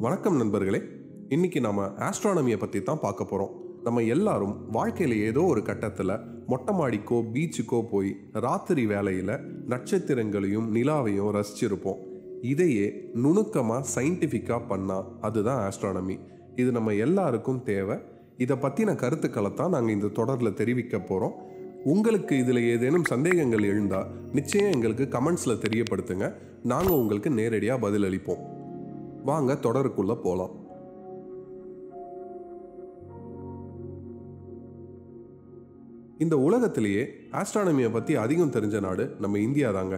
வணக்கம் நண்பர்களே இன்னைக்கு நாம ஆஸ்ட்ரானமியை பற்றி தான் பார்க்க போகிறோம் நம்ம எல்லாரும் வாழ்க்கையில் ஏதோ ஒரு கட்டத்தில் மொட்டை மாடிக்கோ பீச்சுக்கோ போய் ராத்திரி வேலையில் நட்சத்திரங்களையும் நிலாவையும் ரசிச்சிருப்போம் இதையே நுணுக்கமாக சயின்டிஃபிக்காக பண்ணால் அதுதான் ஆஸ்ட்ரானமி இது நம்ம எல்லாருக்கும் தேவை இதை பற்றின கருத்துக்களை தான் நாங்கள் இந்த தொடரில் தெரிவிக்க போகிறோம் உங்களுக்கு இதில் ஏதேனும் சந்தேகங்கள் எழுந்தால் நிச்சயம் எங்களுக்கு கமெண்ட்ஸில் தெரியப்படுத்துங்க நாங்கள் உங்களுக்கு நேரடியாக பதிலளிப்போம் வாங்க தொடருக்குள்ள போகலாம் இந்த உலகத்திலேயே ஆஸ்ட்ரானமியை பற்றி அதிகம் தெரிஞ்ச நாடு நம்ம இந்தியா தாங்க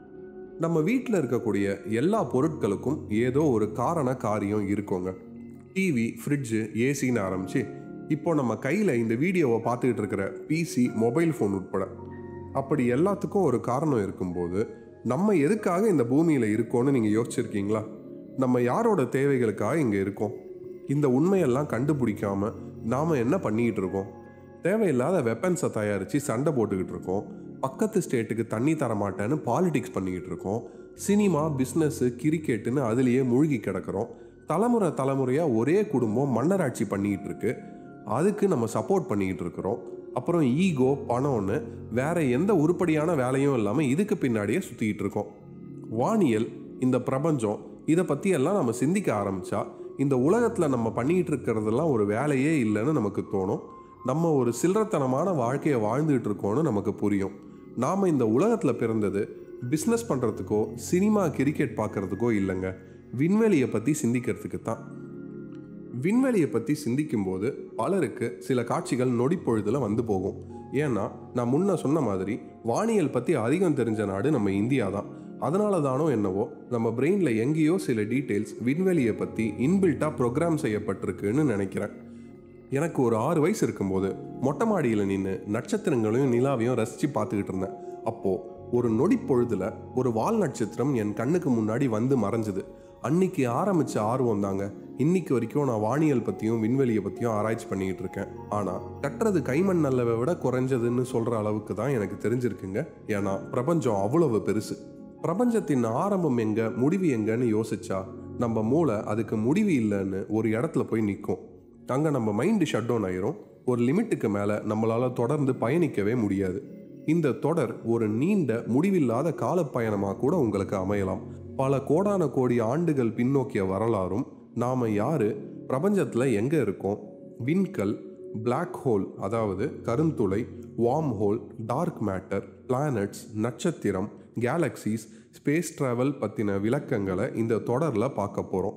நம்ம வீட்டில் இருக்கக்கூடிய எல்லா பொருட்களுக்கும் ஏதோ ஒரு காரண காரியம் இருக்குங்க டிவி ஃப்ரிட்ஜு ஏசின்னு ஆரம்பிச்சு இப்போ நம்ம கையில் இந்த வீடியோவை பார்த்துக்கிட்டு இருக்கிற பிசி மொபைல் ஃபோன் உட்பட அப்படி எல்லாத்துக்கும் ஒரு காரணம் இருக்கும்போது நம்ம எதுக்காக இந்த பூமியில் இருக்கோம்னு நீங்கள் யோசிச்சிருக்கீங்களா நம்ம யாரோட தேவைகளுக்காக இங்கே இருக்கோம் இந்த உண்மையெல்லாம் கண்டுபிடிக்காம நாம் என்ன பண்ணிக்கிட்டு இருக்கோம் தேவையில்லாத வெப்பன்ஸை தயாரித்து சண்டை போட்டுக்கிட்டு இருக்கோம் பக்கத்து ஸ்டேட்டுக்கு தண்ணி தர மாட்டேன்னு பாலிடிக்ஸ் பண்ணிக்கிட்டு இருக்கோம் சினிமா பிஸ்னஸ்ஸு கிரிக்கெட்டுன்னு அதுலேயே மூழ்கி கிடக்கிறோம் தலைமுறை தலைமுறையாக ஒரே குடும்பம் மன்னராட்சி பண்ணிக்கிட்டு இருக்கு அதுக்கு நம்ம சப்போர்ட் பண்ணிக்கிட்டு இருக்கிறோம் அப்புறம் ஈகோ பணம்னு வேற எந்த உருப்படியான வேலையும் இல்லாமல் இதுக்கு பின்னாடியே சுற்றிக்கிட்டு இருக்கோம் வானியல் இந்த பிரபஞ்சம் இதை பற்றி எல்லாம் நம்ம சிந்திக்க ஆரம்பிச்சா இந்த உலகத்தில் நம்ம பண்ணிக்கிட்டு இருக்கிறதெல்லாம் ஒரு வேலையே இல்லைன்னு நமக்கு தோணும் நம்ம ஒரு சில்லறத்தனமான வாழ்க்கையை வாழ்ந்துகிட்டு இருக்கோம்னு நமக்கு புரியும் நாம் இந்த உலகத்தில் பிறந்தது பிஸ்னஸ் பண்ணுறதுக்கோ சினிமா கிரிக்கெட் பார்க்கறதுக்கோ இல்லைங்க விண்வெளியை பற்றி சிந்திக்கிறதுக்கு தான் விண்வெளியை பற்றி சிந்திக்கும்போது பலருக்கு சில காட்சிகள் நொடிப்பொழுதில் வந்து போகும் ஏன்னா நான் முன்ன சொன்ன மாதிரி வானியல் பற்றி அதிகம் தெரிஞ்ச நாடு நம்ம இந்தியா தான் அதனால தானோ என்னவோ நம்ம பிரெயினில் எங்கேயோ சில டீட்டெயில்ஸ் விண்வெளியை பற்றி இன்பில்ட்டாக ப்ரோக்ராம் செய்யப்பட்டிருக்குன்னு நினைக்கிறேன் எனக்கு ஒரு ஆறு வயசு இருக்கும்போது மொட்டை மாடியில் நின்று நட்சத்திரங்களையும் நிலாவையும் ரசித்து பார்த்துக்கிட்டு இருந்தேன் அப்போது ஒரு நொடி பொழுதுல ஒரு வால் நட்சத்திரம் என் கண்ணுக்கு முன்னாடி வந்து மறைஞ்சுது அன்னைக்கு ஆரம்பிச்ச ஆர்வம் தாங்க இன்னைக்கு வரைக்கும் நான் வானியல் பற்றியும் விண்வெளியை பற்றியும் ஆராய்ச்சி பண்ணிக்கிட்டு இருக்கேன் ஆனால் கட்டுறது கைமண் நல்லவை விட குறைஞ்சதுன்னு சொல்கிற அளவுக்கு தான் எனக்கு தெரிஞ்சிருக்குங்க ஏன்னா பிரபஞ்சம் அவ்வளவு பெருசு பிரபஞ்சத்தின் ஆரம்பம் எங்க முடிவு எங்கன்னு யோசிச்சா நம்ம மூளை அதுக்கு முடிவு இல்லைன்னு ஒரு இடத்துல போய் நிற்கும் அங்கே நம்ம மைண்டு ஷட் டவுன் ஆயிரும் ஒரு லிமிட்டுக்கு மேலே நம்மளால் தொடர்ந்து பயணிக்கவே முடியாது இந்த தொடர் ஒரு நீண்ட முடிவில்லாத காலப்பயணமாக கூட உங்களுக்கு அமையலாம் பல கோடான கோடி ஆண்டுகள் பின்னோக்கிய வரலாறும் நாம் யாரு பிரபஞ்சத்தில் எங்கே இருக்கோம் விண்கல் Black ஹோல் அதாவது கருந்துளை worm hole dark matter planets நட்சத்திரம் கேலக்சிஸ் ஸ்பேஸ் ட்ராவல் பற்றின விளக்கங்களை இந்த தொடரில் பார்க்க போகிறோம்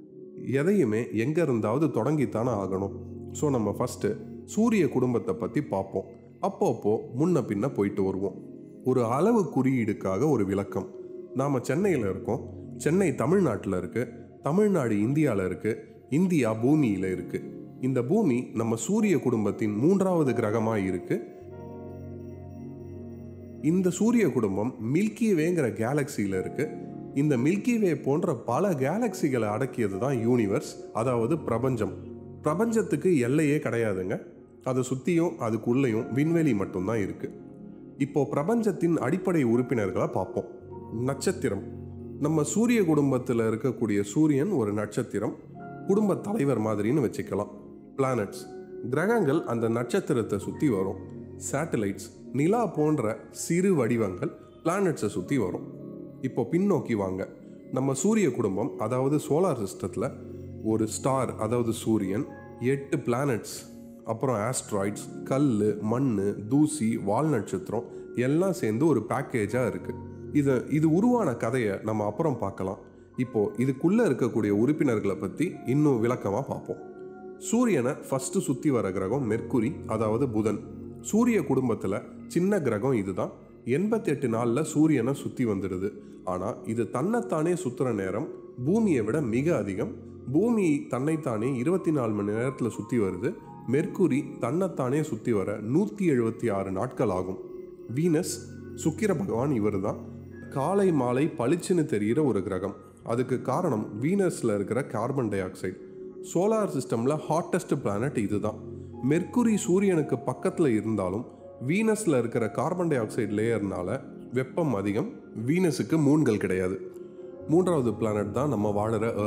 எதையுமே எங்கே இருந்தாவது தொடங்கித்தானே ஆகணும் ஸோ நம்ம ஃபஸ்ட்டு சூரிய குடும்பத்தை பற்றி பார்ப்போம் அப்பப்போ முன்ன பின்ன போயிட்டு வருவோம் ஒரு அளவு குறியீடுக்காக ஒரு விளக்கம் நாம் சென்னையில் இருக்கோம் சென்னை தமிழ்நாட்டில் இருக்குது தமிழ்நாடு இந்தியாவில் இருக்குது இந்தியா பூமியில் இருக்குது இந்த பூமி நம்ம சூரிய குடும்பத்தின் மூன்றாவது கிரகமாக இருக்குது இந்த சூரிய குடும்பம் மில்கி வேங்கிற கேலக்சியில் இருக்கு இந்த மில்கி வே போன்ற பல கேலக்சிகளை அடக்கியது தான் யூனிவர்ஸ் அதாவது பிரபஞ்சம் பிரபஞ்சத்துக்கு எல்லையே கிடையாதுங்க அதை சுற்றியும் அதுக்குள்ளேயும் விண்வெளி மட்டும்தான் இருக்கு இப்போ பிரபஞ்சத்தின் அடிப்படை உறுப்பினர்களை பார்ப்போம் நட்சத்திரம் நம்ம சூரிய குடும்பத்தில் இருக்கக்கூடிய சூரியன் ஒரு நட்சத்திரம் குடும்ப தலைவர் மாதிரின்னு வச்சுக்கலாம் பிளானட்ஸ் கிரகங்கள் அந்த நட்சத்திரத்தை சுற்றி வரும் சேட்டலைட்ஸ் நிலா போன்ற சிறு வடிவங்கள் பிளானட்ஸை சுற்றி வரும் இப்போ பின்னோக்கி வாங்க நம்ம சூரிய குடும்பம் அதாவது சோலார் சிஸ்டத்தில் ஒரு ஸ்டார் அதாவது சூரியன் எட்டு பிளானட்ஸ் அப்புறம் ஆஸ்ட்ராய்ட்ஸ் கல் மண் தூசி வால் நட்சத்திரம் எல்லாம் சேர்ந்து ஒரு பேக்கேஜாக இருக்குது இது இது உருவான கதையை நம்ம அப்புறம் பார்க்கலாம் இப்போ இதுக்குள்ளே இருக்கக்கூடிய உறுப்பினர்களை பற்றி இன்னும் விளக்கமாக பார்ப்போம் சூரியனை ஃபஸ்ட்டு சுற்றி வர கிரகம் மெர்க்குரி அதாவது புதன் சூரிய குடும்பத்தில் சின்ன கிரகம் இதுதான் எண்பத்தெட்டு நாளில் சூரியனை சுற்றி வந்துடுது ஆனால் இது தன்னைத்தானே சுற்றுற நேரம் பூமியை விட மிக அதிகம் பூமி தன்னைத்தானே இருபத்தி நாலு மணி நேரத்தில் சுற்றி வருது மெர்க்குரி தன்னைத்தானே சுற்றி வர நூற்றி எழுபத்தி ஆறு நாட்கள் ஆகும் வீனஸ் சுக்கிர பகவான் இவர் தான் காலை மாலை பளிச்சுன்னு தெரிகிற ஒரு கிரகம் அதுக்கு காரணம் வீனஸில் இருக்கிற கார்பன் டை ஆக்சைடு சோலார் சிஸ்டமில் ஹாட்டஸ்ட் பிளானட் இதுதான் மெர்க்குரி சூரியனுக்கு பக்கத்தில் இருந்தாலும் வீனஸில் இருக்கிற கார்பன் டை ஆக்சைடு லேயர்னால வெப்பம் அதிகம் வீனஸுக்கு மூன்கள் கிடையாது மூன்றாவது பிளானட் தான் நம்ம வாழுற எர்த்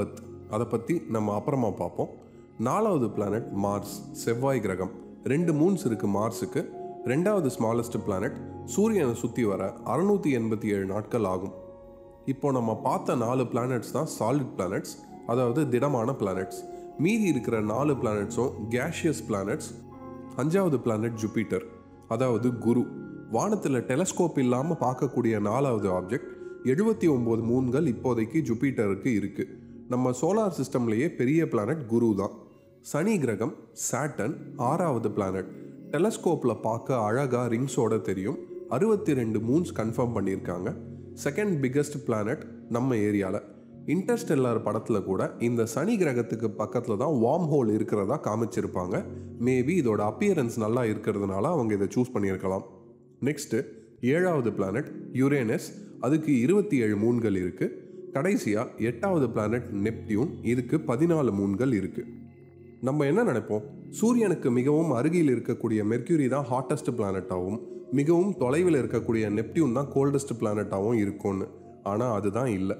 அதை பற்றி நம்ம அப்புறமா பார்ப்போம் நாலாவது பிளானட் மார்ஸ் செவ்வாய் கிரகம் ரெண்டு மூன்ஸ் இருக்குது மார்ஸுக்கு ரெண்டாவது ஸ்மாலஸ்ட் பிளானட் சூரியனை சுற்றி வர அறுநூற்றி எண்பத்தி ஏழு நாட்கள் ஆகும் இப்போ நம்ம பார்த்த நாலு பிளானட்ஸ் தான் சாலிட் பிளானட்ஸ் அதாவது திடமான பிளானட்ஸ் மீதி இருக்கிற நாலு பிளானட்ஸும் கேஷியஸ் பிளானட்ஸ் அஞ்சாவது பிளானட் ஜூபிட்டர் அதாவது குரு வானத்தில் டெலஸ்கோப் இல்லாமல் பார்க்கக்கூடிய நாலாவது ஆப்ஜெக்ட் எழுபத்தி ஒம்பது மூன்கள் இப்போதைக்கு ஜூபிட்டருக்கு இருக்குது நம்ம சோலார் சிஸ்டம்லேயே பெரிய பிளானட் குரு தான் சனி கிரகம் சாட்டன் ஆறாவது பிளானட் டெலஸ்கோப்பில் பார்க்க அழகாக ரிங்ஸோட தெரியும் அறுபத்தி ரெண்டு மூன்ஸ் கன்ஃபார்ம் பண்ணியிருக்காங்க செகண்ட் பிக்கஸ்ட் பிளானட் நம்ம ஏரியாவில் இன்டர்ஸ்டெல்லார் படத்தில் கூட இந்த சனி கிரகத்துக்கு பக்கத்தில் தான் வார்ம் ஹோல் இருக்கிறதா காமிச்சிருப்பாங்க மேபி இதோட அப்பியரன்ஸ் நல்லா இருக்கிறதுனால அவங்க இதை சூஸ் பண்ணியிருக்கலாம் நெக்ஸ்ட்டு ஏழாவது பிளானட் யுரேனஸ் அதுக்கு இருபத்தி ஏழு மூன்கள் இருக்குது கடைசியாக எட்டாவது பிளானட் நெப்டியூன் இதுக்கு பதினாலு மூன்கள் இருக்குது நம்ம என்ன நினைப்போம் சூரியனுக்கு மிகவும் அருகில் இருக்கக்கூடிய மெர்க்யூரி தான் ஹாட்டஸ்ட் பிளானட்டாகவும் மிகவும் தொலைவில் இருக்கக்கூடிய நெப்டியூன் தான் கோல்டஸ்ட் பிளானட்டாகவும் இருக்கும்னு ஆனால் அதுதான் இல்லை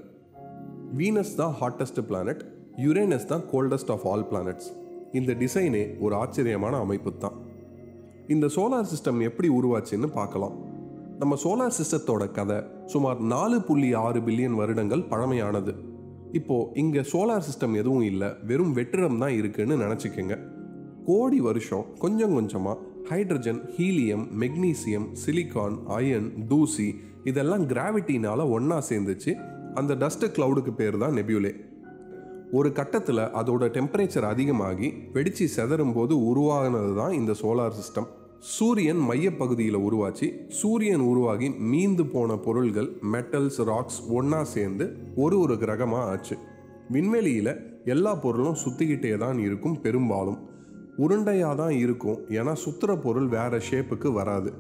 வீனஸ் தான் ஹாட்டஸ்ட் பிளானட் யுரேனஸ் தான் கோல்டஸ்ட் ஆஃப் ஆல் பிளானட்ஸ் இந்த டிசைனே ஒரு ஆச்சரியமான அமைப்பு தான் இந்த சோலார் சிஸ்டம் எப்படி உருவாச்சுன்னு பார்க்கலாம் நம்ம சோலார் சிஸ்டத்தோட கதை சுமார் நாலு புள்ளி ஆறு பில்லியன் வருடங்கள் பழமையானது இப்போ இங்க சோலார் சிஸ்டம் எதுவும் இல்லை வெறும் வெற்றிடம் தான் இருக்குன்னு நினச்சிக்கோங்க கோடி வருஷம் கொஞ்சம் கொஞ்சமா hydrogen helium magnesium silicon iron தூசி இதெல்லாம் கிராவிட்டினால ஒன்றா சேர்ந்துச்சு அந்த டஸ்ட் கிளவுடுக்கு பேர் தான் நெபியூலே ஒரு கட்டத்தில் அதோட டெம்பரேச்சர் அதிகமாகி வெடிச்சு செதறும் போது உருவாகினது தான் இந்த சோலார் சிஸ்டம் சூரியன் மையப்பகுதியில் உருவாச்சு சூரியன் உருவாகி மீந்து போன பொருள்கள் மெட்டல்ஸ் ராக்ஸ் ஒன்றா சேர்ந்து ஒரு ஒரு கிரகமாக ஆச்சு விண்வெளியில் எல்லா பொருளும் சுற்றிக்கிட்டே தான் இருக்கும் பெரும்பாலும் உருண்டையாக தான் இருக்கும் ஏன்னா சுற்றுற பொருள் வேற ஷேப்புக்கு வராது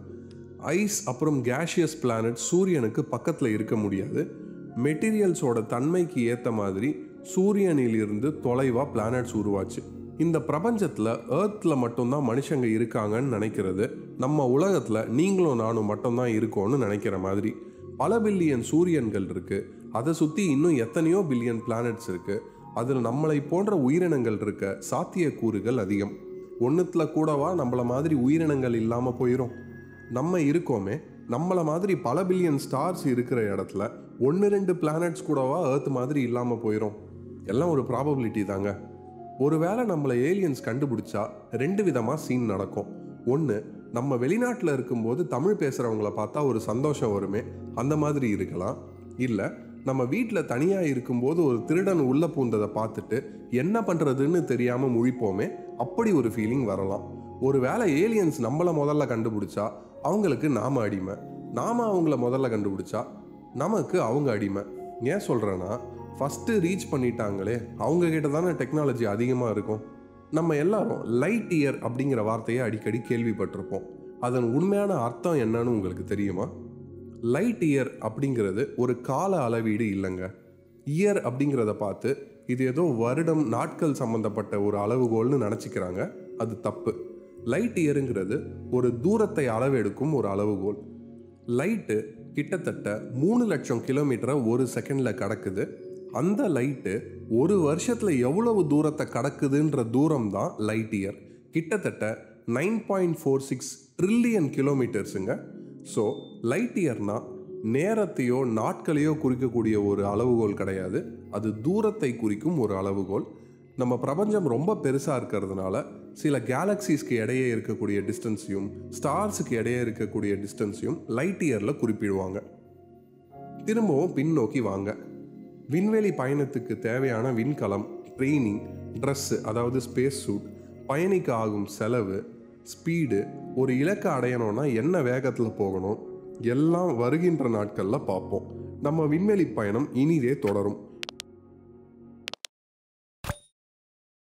ஐஸ் அப்புறம் கேஷியஸ் பிளானட் சூரியனுக்கு பக்கத்தில் இருக்க முடியாது மெட்டீரியல்ஸோட தன்மைக்கு ஏற்ற மாதிரி சூரியனிலிருந்து தொலைவாக பிளானட்ஸ் உருவாச்சு இந்த பிரபஞ்சத்தில் ஏர்த்தில் மட்டும்தான் மனுஷங்க இருக்காங்கன்னு நினைக்கிறது நம்ம உலகத்தில் நீங்களும் நானும் மட்டும்தான் இருக்கோன்னு நினைக்கிற மாதிரி பல பில்லியன் சூரியன்கள் இருக்குது அதை சுற்றி இன்னும் எத்தனையோ பில்லியன் பிளானட்ஸ் இருக்குது அதில் நம்மளை போன்ற உயிரினங்கள் இருக்க சாத்தியக்கூறுகள் அதிகம் ஒன்றுத்தில் கூடவா நம்மள மாதிரி உயிரினங்கள் இல்லாமல் போயிடும் நம்ம இருக்கோமே நம்மள மாதிரி பல பில்லியன் ஸ்டார்ஸ் இருக்கிற இடத்துல ஒன்று ரெண்டு பிளானட்ஸ் கூடவா ஏர்த் மாதிரி இல்லாமல் போயிடும் எல்லாம் ஒரு ப்ராபபிலிட்டி தாங்க ஒருவேளை நம்மளை ஏலியன்ஸ் கண்டுபிடிச்சா ரெண்டு விதமாக சீன் நடக்கும் ஒன்று நம்ம வெளிநாட்டில் இருக்கும்போது தமிழ் பேசுகிறவங்கள பார்த்தா ஒரு சந்தோஷம் வருமே அந்த மாதிரி இருக்கலாம் இல்லை நம்ம வீட்டில் தனியாக இருக்கும்போது ஒரு திருடன் உள்ள பூந்ததை பார்த்துட்டு என்ன பண்ணுறதுன்னு தெரியாமல் முழிப்போமே அப்படி ஒரு ஃபீலிங் வரலாம் ஒரு வேளை ஏலியன்ஸ் நம்மளை முதல்ல கண்டுபிடிச்சா அவங்களுக்கு நாம அடிமை நாம அவங்கள முதல்ல கண்டுபிடிச்சா நமக்கு அவங்க அடிமை ஏன் சொல்கிறேன்னா ஃபஸ்ட்டு ரீச் பண்ணிட்டாங்களே அவங்க கிட்ட தானே டெக்னாலஜி அதிகமாக இருக்கும் நம்ம எல்லாரும் லைட் இயர் அப்படிங்கிற வார்த்தையை அடிக்கடி கேள்விப்பட்டிருப்போம் அதன் உண்மையான அர்த்தம் என்னன்னு உங்களுக்கு தெரியுமா லைட் இயர் அப்படிங்கிறது ஒரு கால அளவீடு இல்லைங்க இயர் அப்படிங்கிறத பார்த்து இது ஏதோ வருடம் நாட்கள் சம்பந்தப்பட்ட ஒரு அளவுகோல்னு நினச்சிக்கிறாங்க அது தப்பு லைட் இயருங்கிறது ஒரு தூரத்தை அளவெடுக்கும் ஒரு அளவுகோல் லைட்டு கிட்டத்தட்ட மூணு லட்சம் கிலோமீட்டரை ஒரு செகண்டில் கடக்குது அந்த லைட்டு ஒரு வருஷத்தில் எவ்வளவு தூரத்தை கடக்குதுன்ற தூரம் தான் லைட் இயர் கிட்டத்தட்ட nine point four six trillion கிலோமீட்டர்ஸுங்க ஸோ லைட் இயர்னா நேரத்தையோ நாட்களையோ குறிக்கக்கூடிய ஒரு அளவுகோல் கிடையாது அது தூரத்தை குறிக்கும் ஒரு அளவுகோல் நம்ம பிரபஞ்சம் ரொம்ப பெருசாக இருக்கிறதுனால சில கேலக்சிஸ்க்கு இடையே இருக்கக்கூடிய டிஸ்டன்ஸையும் ஸ்டார்ஸுக்கு இடையே இருக்கக்கூடிய டிஸ்டன்ஸையும் லைட் இயரில் குறிப்பிடுவாங்க திரும்பவும் பின்னோக்கி வாங்க விண்வெளி பயணத்துக்கு தேவையான விண்கலம் ட்ரெயினிங் ட்ரெஸ்ஸு அதாவது ஸ்பேஸ் சூட் பயணிக்க ஆகும் செலவு ஸ்பீடு ஒரு இலக்கை அடையணும்னா என்ன வேகத்தில் போகணும் எல்லாம் வருகின்ற நாட்களில் பார்ப்போம் நம்ம விண்வெளி பயணம் இனிதே தொடரும்